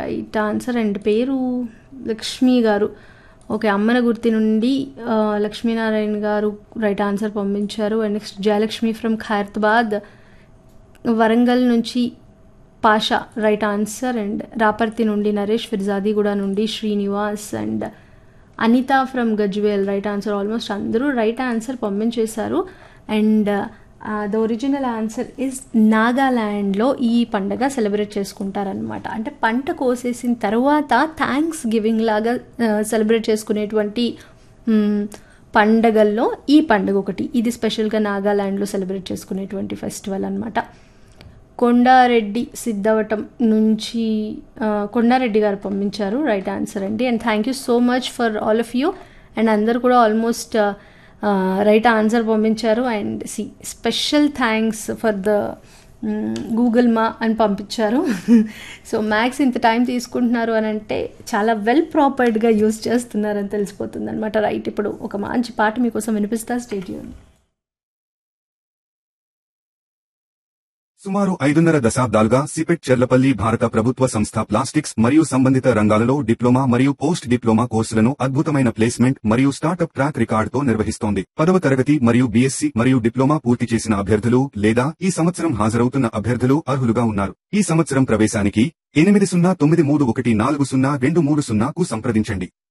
right answer and పేరు లక్ష్మి గారు okay అమ్మన గుర్తి నుండి ఆ, లక్ష్మీనారాయణ గారు రైట్ ఆన్సర్ పంపించారు and next Jayalakshmi from Khairatabad Warangal నుంచి Pasha right answer and Raparthi నుండి నరేష్ ఫిర్జాదిగూడ నుండి Srinivas and Anitha from Gajwel right answer almost అందరూ రైట్ ఆన్సర్ పంపించేశారు and the original answer is నాగాల్యాండ్లో ఈ పండగ సెలబ్రేట్ చేసుకుంటారనమాట అంటే పంట కోసేసిన తర్వాత థ్యాంక్స్ గివింగ్ లాగా సెలబ్రేట్ చేసుకునేటువంటి మ్, పండగల్లో ఈ పండుగ ఒకటి ఇది స్పెషల్గా నాగాల్యాండ్లో సెలబ్రేట్ చేసుకునేటువంటి ఫెస్టివల్ అనమాట కొండారెడ్డి సిద్ధవటం నుంచి ఆ, కొండారెడ్డి గారు పంపించారు రైట్ ఆన్సర్ అండి and thank you so much for all of you and అందరు కూడా ఆల్మోస్ట్ రైట్ ఆన్సర్ పంపించారు అండ్ సి special thanks for the Google మా అని పంపించారు సో మ్యాథ్స్ ఇంత టైం తీసుకుంటున్నారు అని అంటే చాలా వెల్ ప్రాపర్డ్గా యూస్ చేస్తున్నారని తెలిసిపోతుంది అనమాట రైట్ ఇప్పుడు ఒక మంచి పాట మీకోసం వినిపిస్తా స్టేడియం సుమారు ఐదున్నర దశాబ్దాలుగా సిపెట్ చెర్లపల్లి భారత ప్రభుత్వ సంస్థ ప్లాస్టిక్స్ మరియు సంబంధిత రంగాలలో డిప్లొమా మరియు పోస్ట్ డిప్లొమా కోర్సులను అద్భుతమైన ప్లేస్మెంట్ మరియు స్టార్టప్ ట్రాక్ రికార్డుతో నిర్వహిస్తోంది పదవ తరగతి మరియు బీఎస్సీ మరియు డిప్లొమా పూర్తి చేసిన అభ్యర్థులు లేదా ఈ సంవత్సరం హాజరవుతున్న అభ్యర్థులు అర్హులుగా ఉన్నారు ఈ సంవత్సరం ప్రవేశానికి ఎనిమిది సున్నా తొమ్మిది మూడు ఒకటి నాలుగు సున్నా రెండు మూడు సున్నాకు సంప్రదించండి